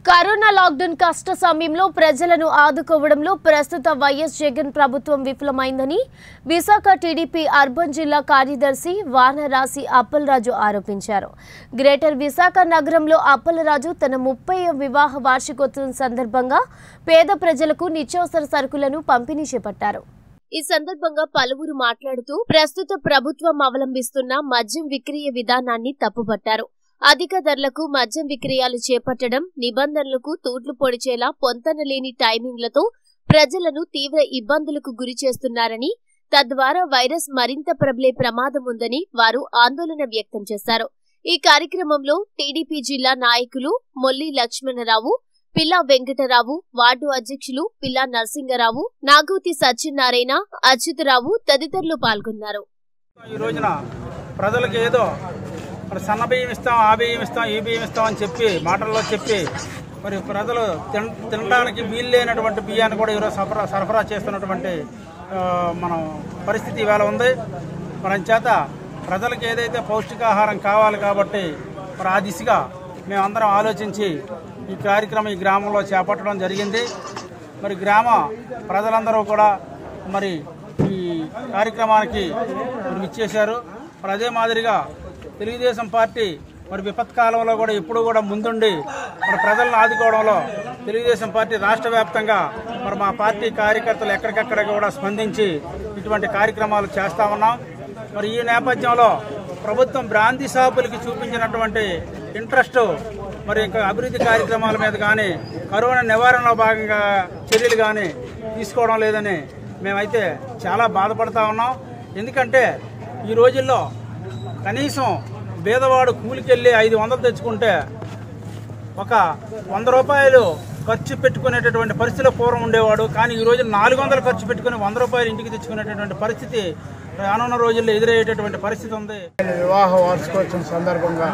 corona lockdown కష్ట సమయంలో ప్రజలను ఆదుకోవడంలో ప్రస్తుత వైఎస్ జగన్ ప్రభుత్వం విఫలమైందని విశాఖ టీడీపీ అర్బన్ జిల్లా కార్యదర్శి వానరాశి అప్పలరాజు ఆరోపించారు గ్రేటర్ విశాఖ నగరంలో అప్పలరాజు తన ముప్పై వివాహ వార్షికోత్సవం సందర్భంగా పేద ప్రజలకు నిత్యావసర సరుకులను పంపిణీ చేపట్టారు ఈ సందర్భంగా పలువురు మాట్లాడుతూ ప్రస్తుత ప్రభుత్వం అవలంబిస్తున్న మద్యం విక్రయ విధానాన్ని తప్పుపట్టారు అధిక ధరలకు మద్యం విక్రయాలు చేపట్టడం నిబంధనలకు తూట్లు పొడిచేలా పొంతనలేని టైమింగ్లతో ప్రజలను తీవ్ర ఇబ్బందులకు గురి చేస్తున్నారని తద్వారా వైరస్ మరింత ప్రబలే ప్రమాదం ఉందని వారు ఆందోళన వ్యక్తం చేశారు ఈ కార్యక్రమంలో టీడీపీ జిల్లా నాయకులు మొల్లి లక్ష్మణరావు పిల్లా వెంకటరావు వార్డు అధ్యక్షులు పిల్లా నరసింగరావు నాగూతి సత్యనారాయణ అచ్యుతరావు తదితరులు పాల్గొన్నారు ఈ రోజున ప్రజలకు ఏదో మరి సన్న బియ్యం ఇస్తాం ఆ బియ్యం ఇస్తాం ఈ బియ్యం ఇస్తాం అని చెప్పి మాటల్లో చెప్పి మరి ప్రజలు తిన తినడానికి వీలు లేనటువంటి బియ్యాన్ని కూడా ఈరోజు సరఫరా సరఫరా చేస్తున్నటువంటి ఆ, మనం పరిస్థితి ఇవాళ ఉంది మరి అంచేత ప్రజలకు ఏదైతే పౌష్టికాహారం కావాలి కాబట్టి మరి ఆ దిశగా మేమందరం ఆలోచించి ఈ కార్యక్రమం ఈ గ్రామంలో చేపట్టడం జరిగింది మరి గ్రామ ప్రజలందరూ కూడా మరి ఈ కార్యక్రమానికి మరి ఇచ్చేశారు మరి అదే మాదిరిగా తెలుగుదేశం పార్టీ మరి విపత్కాలంలో కూడా ఎప్పుడు కూడా ముందుండి మరి ప్రజలను ఆదుకోవడంలో తెలుగుదేశం పార్టీ రాష్ట్ర వ్యాప్తంగా మరి మా పార్టీ కార్యకర్తలు ఎక్కడికెక్కడ కూడా స్పందించి ఇటువంటి కార్యక్రమాలు చేస్తా ఉన్నాం మరి ఈ నేపథ్యంలో ప్రభుత్వం బ్రాంతి షాపులకి చూపించినటువంటి ఇంట్రెస్ట్ మరి ఇంకా అభివృద్ధి కార్యక్రమాల మీద కానీ కరోనా నివారణలో భాగంగా చర్యలు కానీ తీసుకోవడం లేదని మేమైతే చాలా బాధపడతా ఉన్నాం ఎందుకంటే ఈ రోజుల్లో కనీసం పేదవాడు కూలికెళ్ళి ఐదు వందలు తెచ్చుకుంటే ఒక వంద రూపాయలు ఖర్చు పెట్టుకునేటటువంటి పరిస్థితిలో పూర్వం ఉండేవాడు కానీ ఈ రోజు నాలుగు వందలు ఖర్చు పెట్టుకుని వంద రూపాయలు ఇంటికి తెచ్చుకునేటటువంటి పరిస్థితి రానున్న రోజుల్లో ఎదురయ్యేటటువంటి పరిస్థితి ఉంది వివాహ వార్షికోత్సవం సందర్భంగా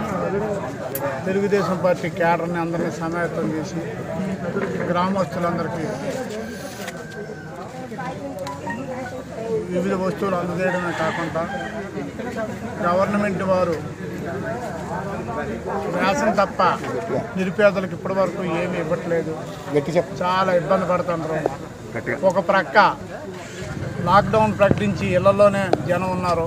తెలుగుదేశం పార్టీ క్యాడర్ని అందరినీ సమాయత్తం చేసి గ్రామస్తులందరికీ వివిధ వస్తువులు అందజేయడమే కాకుండా గవర్నమెంట్ వారు రేషన్ తప్ప నిరుపేదలకు ఇప్పటి వరకు ఏమీ ఇవ్వట్లేదు చాలా ఇబ్బంది పడుతుంటారు ఒక ప్రక్క లాక్డౌన్ ప్రకటించి ఇళ్లలోనే జనం ఉన్నారు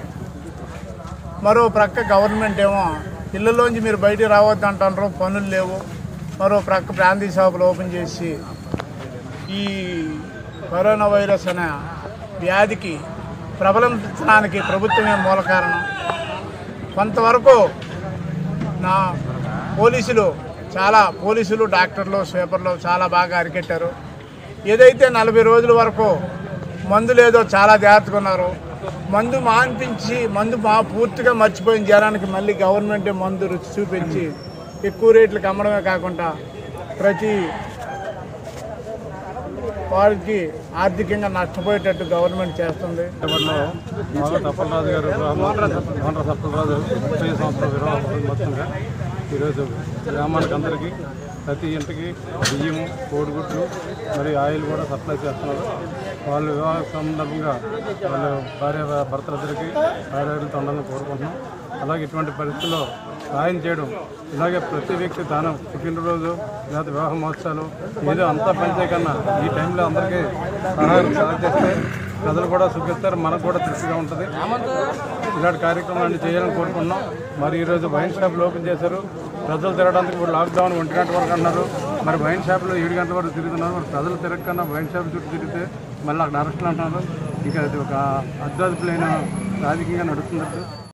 మరో ప్రక్క గవర్నమెంట్ ఏమో ఇళ్ళలోంచి మీరు బయటికి రావద్దు అంటారు పనులు లేవు మరో ప్రక్క ప్రాంతీయ షాపులు ఓపెన్ చేసి ఈ కరోనా వైరస్ అనే వ్యాధికి ప్రబలించడానికి ప్రభుత్వమే మూల కారణం కొంతవరకు నా పోలీసులు చాలా పోలీసులు డాక్టర్లు స్వీపర్లు చాలా బాగా అరికెట్టారు ఏదైతే నలభై రోజుల వరకు మందు లేదో చాలా జాగ్రత్తగా ఉన్నారు మందు మాన్పించి మందు మా పూర్తిగా మర్చిపోయిన జనానికి మళ్ళీ గవర్నమెంట్ మందు రుచి చూపించి ఎక్కువ రేట్లకు అమ్మడమే కాకుండా ప్రతి వారికి ఆర్థికంగా నష్టపోయేటట్టు గవర్నమెంట్ చేస్తుంది సేపట్లో మాల తప్పలరాజు గారు మోహన తప్పలరాజు ముప్పై సంవత్సరాల విరామం మొత్తంగా ఈరోజు గ్రామానికి అందరికీ ప్రతి ఇంటికి బియ్యము కోడిగుడ్లు మరి ఆయిల్ కూడా సప్లై చేస్తున్నారు వాళ్ళు వివాహ సందర్భంగా వాళ్ళ భార్య భర్తలిద్దరికి భార్యలతో ఉండాలని కోరుకుంటున్నాం అలాగే ఇటువంటి పరిస్థితుల్లో సాయం చేయడం ఇలాగే ప్రతి వ్యక్తి దానం పుట్టినరోజు లేదా వివాహ మహోత్సవాలు ఏదో అంతా పనిచే కన్నా ఈ టైంలో అందరికీ సహాయం సహాయం చేస్తే ప్రజలు కూడా సుఖిస్తారు మనకు కూడా తృప్తిగా ఉంటుంది ఇలాంటి కార్యక్రమాన్ని చేయాలని కోరుకుంటున్నాం మరి ఈరోజు వైన్ షాపులు ఓపెన్ చేశారు ప్రజలు తిరగడానికి ఇప్పుడు లాక్డౌన్ ఒంటి గంట వరకు అన్నారు మరి వైన్ షాపులు ఏడు గంటల వరకు తిరుగుతున్నారు మరి ప్రజలు తిరగకన్నా వైన్ షాప్ చుట్టూ తిరిగితే మళ్ళీ అక్కడ అరెస్టులు అంటున్నారు ఇక అది ఒక అద్దాదుపులైన రాజకీయంగా నడుస్తున్నట్టు